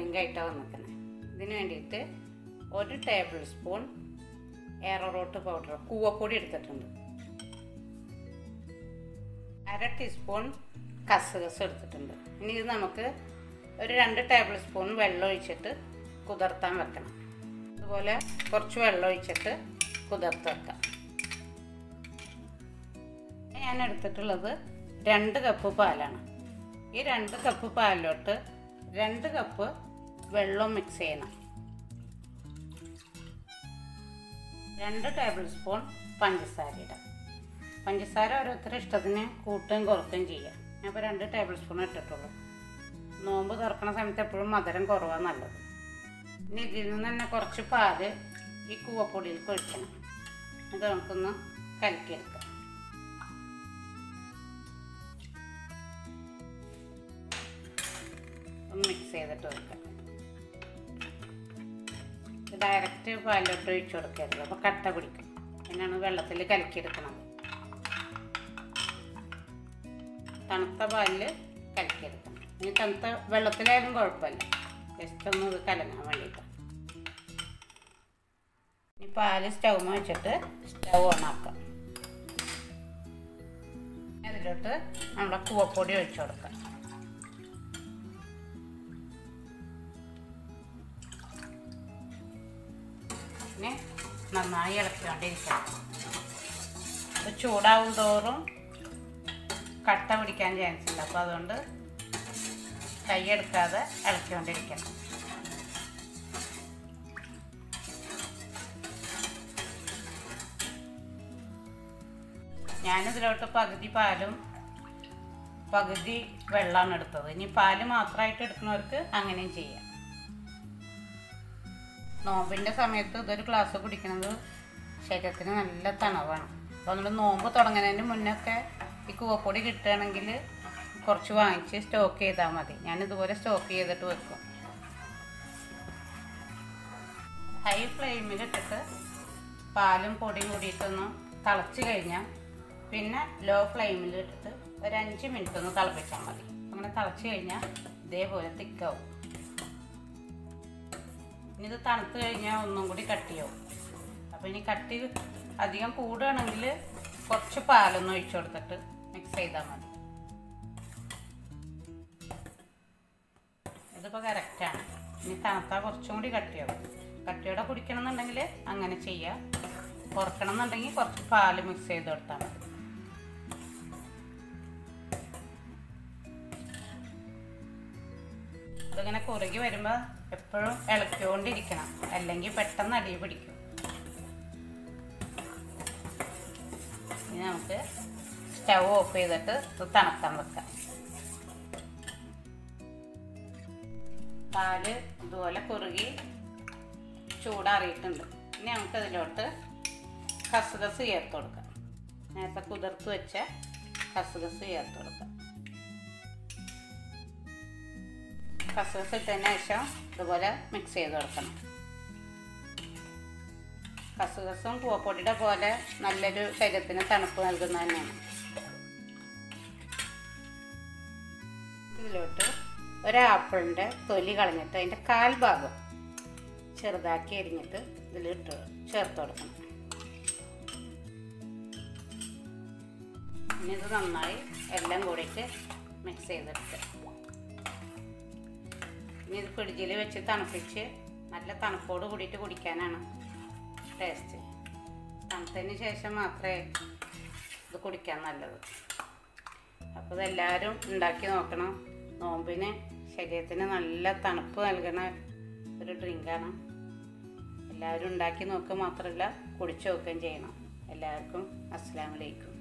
drink ആയിട്ടാണ് വന്നിരിക്കുന്നത് ഇതിന് വേണ്ടിയിട്ട് ഒരു ടേബിൾ സ്പൂൺ എയറോട്ട് പൗഡർ കൂവപ്പൊടി എടുത്തിട്ടുണ്ട് അര ടീസ്പൂൺ കസകസ് എടുത്തിട്ടുണ്ട് ഇനി ഇത് നമുക്ക് ഒരു രണ്ട് ടേബിൾ സ്പൂൺ വെള്ളം ഒഴിച്ചിട്ട് കുതിർത്താൻ വെക്കണം അതുപോലെ കുറച്ച് വെള്ളം ഒഴിച്ചിട്ട് കുതിർത്ത് വെക്കാം ഞാൻ എടുത്തിട്ടുള്ളത് രണ്ട് കപ്പ് പാലാണ് ഈ രണ്ട് കപ്പ് പാലിലോട്ട് രണ്ട് കപ്പ് വെള്ളം മിക്സ് ചെയ്യണം രണ്ട് ടേബിൾ സ്പൂൺ പഞ്ചസാര ഇടാം പഞ്ചസാര ഓരോരുത്തരുടെ ഇഷ്ടത്തിന് കൂട്ടുകയും കുറക്കുകയും ചെയ്യാം ഞാൻ ഇപ്പോൾ രണ്ട് ടേബിൾ സ്പൂൺ ഇട്ടിട്ടുള്ളൂ നോമ്പ് തുറക്കണ സമയത്ത് എപ്പോഴും മധുരം കുറവാണ് നല്ലത് ഇനി ഇതിൽ നിന്ന് തന്നെ കുറച്ച് പാല് ഈ കൂവപ്പൊടിയിലേക്ക് ഒഴിക്കണം അത് നമുക്കൊന്ന് കലക്കിയെടുക്കാം ഒന്ന് മിക്സ് ചെയ്തിട്ട് വെക്കാം ഡയറക്റ്റ് പാലിലോട്ട് ഒഴിച്ചു കൊടുക്കരുത് അപ്പോൾ കട്ട പിടിക്കും എന്നാണ് വെള്ളത്തിൽ കലക്കിയെടുക്കുന്നത് തണുത്ത പാലിൽ കലക്കിയെടുക്കണം ഇനി തണുത്ത വെള്ളത്തിലായാലും കുഴപ്പമില്ല ജസ്റ്റ് ഒന്ന് ഇത് കലങ്ങാൻ വേണ്ടിയിട്ട് ഇനി പാല് സ്റ്റൗമ വെച്ചിട്ട് സ്റ്റൗ ഓൺ ആക്കാം അതിലോട്ട് നമ്മുടെ കൂവപ്പൊടി ഒഴിച്ചു കൊടുക്കാം പിന്നെ നന്നായി ഇളക്കിക്കൊണ്ടിരിക്കണം അപ്പോൾ ചൂടാവും തോറും കട്ട പിടിക്കാൻ ചാൻസ് ഉണ്ട് അപ്പോൾ അതുകൊണ്ട് കൈയെടുക്കാതെ ഇളക്കിക്കൊണ്ടിരിക്കണം ഞാനിതിലോട്ട് പകുതി പാലും പകുതി വെള്ളമാണ് എടുത്തത് ഇനി പാല് മാത്രമായിട്ട് എടുക്കുന്നവർക്ക് അങ്ങനെയും ചെയ്യാം നോമ്പിൻ്റെ സമയത്ത് ഇതൊരു ഗ്ലാസ് കുടിക്കുന്നത് ശരീരത്തിന് നല്ല തണവാണ് അപ്പോൾ നമ്മൾ നോമ്പ് തുടങ്ങുന്നതിന് മുന്നൊക്കെ ഈ കൂവപ്പൊടി കിട്ടുകയാണെങ്കിൽ കുറച്ച് വാങ്ങിച്ച് സ്റ്റോക്ക് ചെയ്താൽ മതി ഞാൻ ഇതുപോലെ സ്റ്റോക്ക് ചെയ്തിട്ട് വെക്കും ഹൈ ഫ്ലെയിമിലിട്ടിട്ട് പാലും പൊടിയും കൂടിയിട്ടൊന്ന് തിളച്ച് കഴിഞ്ഞാൽ പിന്നെ ലോ ഫ്ലെയിമിലിട്ടിട്ട് ഒരു അഞ്ച് മിനിറ്റ് ഒന്ന് തിളപ്പിച്ചാൽ മതി അങ്ങനെ തിളച്ച് കഴിഞ്ഞാൽ ഇതേപോലെ തിക്കാവും ഇനി ഇത് തണുത്ത് കഴിഞ്ഞാൽ ഒന്നും കൂടി കട്ടിയാവും അപ്പോൾ ഇനി കട്ടി അധികം കൂടുകയാണെങ്കിൽ കുറച്ച് പാലൊന്ന് ഒഴിച്ചു കൊടുത്തിട്ട് മിക്സ് ചെയ്താൽ മതി ഇതിപ്പോൾ കറക്റ്റാണ് ഇനി തണുത്താൽ കുറച്ചും കൂടി കട്ടിയാവും കട്ടിയോടെ കുടിക്കണം എന്നുണ്ടെങ്കിൽ അങ്ങനെ ചെയ്യാം കുറക്കണം എന്നുണ്ടെങ്കിൽ കുറച്ച് പാല് മിക്സ് ചെയ്ത് കൊടുത്താൽ മതി ഇതിങ്ങനെ കുറുകി വരുമ്പോൾ എപ്പോഴും ഇളക്കിക്കൊണ്ടിരിക്കണം അല്ലെങ്കിൽ പെട്ടെന്ന് അടി പിടിക്കും ഇനി നമുക്ക് സ്റ്റൗ ഓഫ് ചെയ്തിട്ട് ഇത് തണുക്കാൻ വെക്കാം പാല് ഇതുപോലെ കുറുകി ചൂടാറിയിട്ടുണ്ട് ഇനി നമുക്കതിലോട്ട് കസുകസ് ചേർത്ത് കൊടുക്കാം നേരത്തെ കുതിർത്ത് വെച്ച കസുകസ് ചേർത്ത് കൊടുക്കാം കസൂസ് ഇട്ടതിന് ശേഷം ഇതുപോലെ മിക്സ് ചെയ്ത് കൊടുക്കണം കസൂസും പൂവപ്പൊടിയുടെ പോലെ നല്ലൊരു ശരീരത്തിന് തണുപ്പ് നൽകുന്ന തന്നെയാണ് ഇതിലോട്ട് ഒരു ആപ്പിളിൻ്റെ തൊലി കളഞ്ഞിട്ട് അതിൻ്റെ കാൽ ഭാഗം ചെറുതാക്കി അരിഞ്ഞിട്ട് ഇതിലിട്ട് ചേർത്ത് കൊടുക്കണം ഇനി ഇത് നന്നായി എല്ലാം കൂടിയിട്ട് മിക്സ് ചെയ്തെടുക്കുക ഇനി ഇത് ഫ്രിഡ്ജിൽ വെച്ച് തണുപ്പിച്ച് നല്ല തണുപ്പോട് കൂടിയിട്ട് കുടിക്കാനാണ് ടേസ്റ്റ് തണുത്തതിന് ശേഷം മാത്രമേ ഇത് കുടിക്കാൻ നല്ലത് അപ്പോൾ ഇതെല്ലാവരും ഉണ്ടാക്കി നോക്കണം നോമ്പിന് ശരീരത്തിന് നല്ല തണുപ്പ് നൽകുന്ന ഒരു ഡ്രിങ്കാണ് എല്ലാവരും ഉണ്ടാക്കി നോക്കുക മാത്രമല്ല കുടിച്ചു നോക്കുകയും ചെയ്യണം എല്ലാവർക്കും അസ്സാം വലൈക്കും